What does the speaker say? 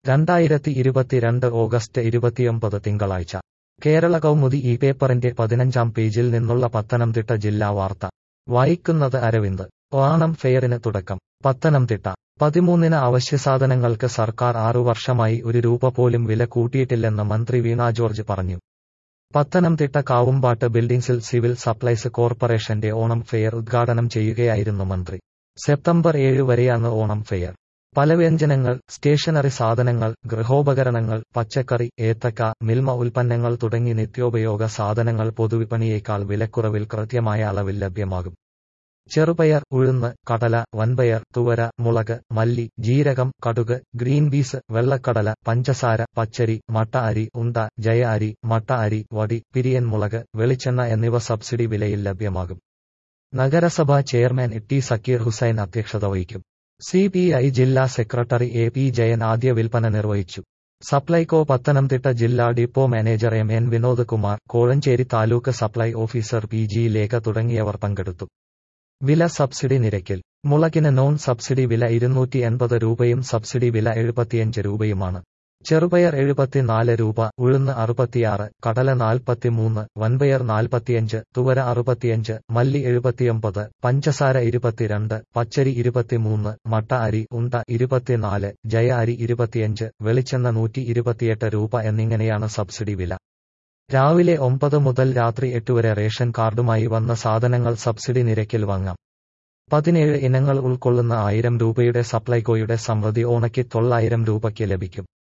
രണ്ടായിരത്തി ഇരുപത്തിരണ്ട് ഓഗസ്റ്റ് ഇരുപത്തിയൊമ്പത് തിങ്കളാഴ്ച കേരള കൗമുദി ഈ പേപ്പറിന്റെ പതിനഞ്ചാം പേജിൽ നിന്നുള്ള പത്തനംതിട്ട ജില്ലാ വാർത്ത വായിക്കുന്നത് അരവിന്ദ് ഓണം ഫെയറിന് തുടക്കം പത്തനംതിട്ട പതിമൂന്നിന് അവശ്യസാധനങ്ങൾക്ക് സർക്കാർ ആറു വർഷമായി ഒരു രൂപ പോലും വില കൂട്ടിയിട്ടില്ലെന്ന് മന്ത്രി വീണ ജോർജ് പറഞ്ഞു പത്തനംതിട്ട കാവുമ്പാട്ട് ബിൽഡിംഗ്സിൽ സിവിൽ സപ്ലൈസ് കോർപ്പറേഷന്റെ ഓണം ഫെയർ ഉദ്ഘാടനം ചെയ്യുകയായിരുന്നു മന്ത്രി സെപ്റ്റംബർ ഏഴ് വരെയാണ് ഓണം ഫെയർ പലവ്യഞ്ജനങ്ങൾ സ്റ്റേഷനറി സാധനങ്ങൾ ഗൃഹോപകരണങ്ങൾ പച്ചക്കറി ഏത്തക്ക മിൽമ ഉൽപ്പന്നങ്ങൾ തുടങ്ങി നിത്യോപയോഗ സാധനങ്ങൾ പൊതുവിപണിയേക്കാൾ വിലക്കുറവിൽ കൃത്യമായ അളവിൽ ലഭ്യമാകും ചെറുപയർ ഉഴുന്ന് കടല വൻപയർ തുവര മുളക് മല്ലി ജീരകം കടുക് ഗ്രീൻ പീസ് വെള്ളക്കടല പഞ്ചസാര പച്ചരി മട്ട അരി ഉണ്ട ജയ അരി മട്ട അരി വടി പിരിയൻ മുളക് വെളിച്ചെണ്ണ എന്നിവ സബ്സിഡി വിലയിൽ ലഭ്യമാകും നഗരസഭാ ചെയർമാൻ ടി സക്കീർ ഹുസൈൻ അധ്യക്ഷത വഹിക്കും സി പി ഐ ജില്ലാ സെക്രട്ടറി എ പി ജയൻ ആദ്യ വിൽപ്പന നിർവഹിച്ചു സപ്ലൈകോ പത്തനംതിട്ട ജില്ലാ depot manager M N Vinod Kumar Kozhencherry taluk supply officer P G Lekha തുടങ്ങിയവർ പങ്കെടുത്തു വില സബ്സിഡി നിരക്കിൽ മുളകിന് നോൺ സബ്സിഡി വില ഇരുന്നൂറ്റി എൺപത് രൂപയും സബ്സിഡി വില എഴുപത്തിയഞ്ച് രൂപയുമാണ് ചെറുപയർ എഴുപത്തിനാല് രൂപ ഉഴുന്ന് അറുപത്തിയാറ് കടല നാൽപ്പത്തിമൂന്ന് വൻപയർ നാൽപ്പത്തിയഞ്ച് തുവര അറുപത്തിയഞ്ച് മല്ലി എഴുപത്തിയൊമ്പത് പഞ്ചസാര ഇരുപത്തിരണ്ട് പച്ചരി ഇരുപത്തിമൂന്ന് മട്ട അരി ഉണ്ട ഇരുപത്തിനാല് ജയ അരി ഇരുപത്തിയഞ്ച് വെളിച്ചെണ്ണ നൂറ്റി ഇരുപത്തിയെട്ട് രൂപ എന്നിങ്ങനെയാണ് സബ്സിഡി വില രാവിലെ ഒമ്പത് മുതൽ രാത്രി എട്ട് വരെ റേഷൻ കാർഡുമായി വന്ന സാധനങ്ങൾ സബ്സിഡി നിരക്കിൽ വാങ്ങാം പതിനേഴ് ഇനങ്ങൾ ഉൾക്കൊള്ളുന്ന ആയിരം രൂപയുടെ സപ്ലൈകോയുടെ സമൃദ്ധി ഓണയ്ക്ക് തൊള്ളായിരം രൂപയ്ക്ക് ലഭിക്കും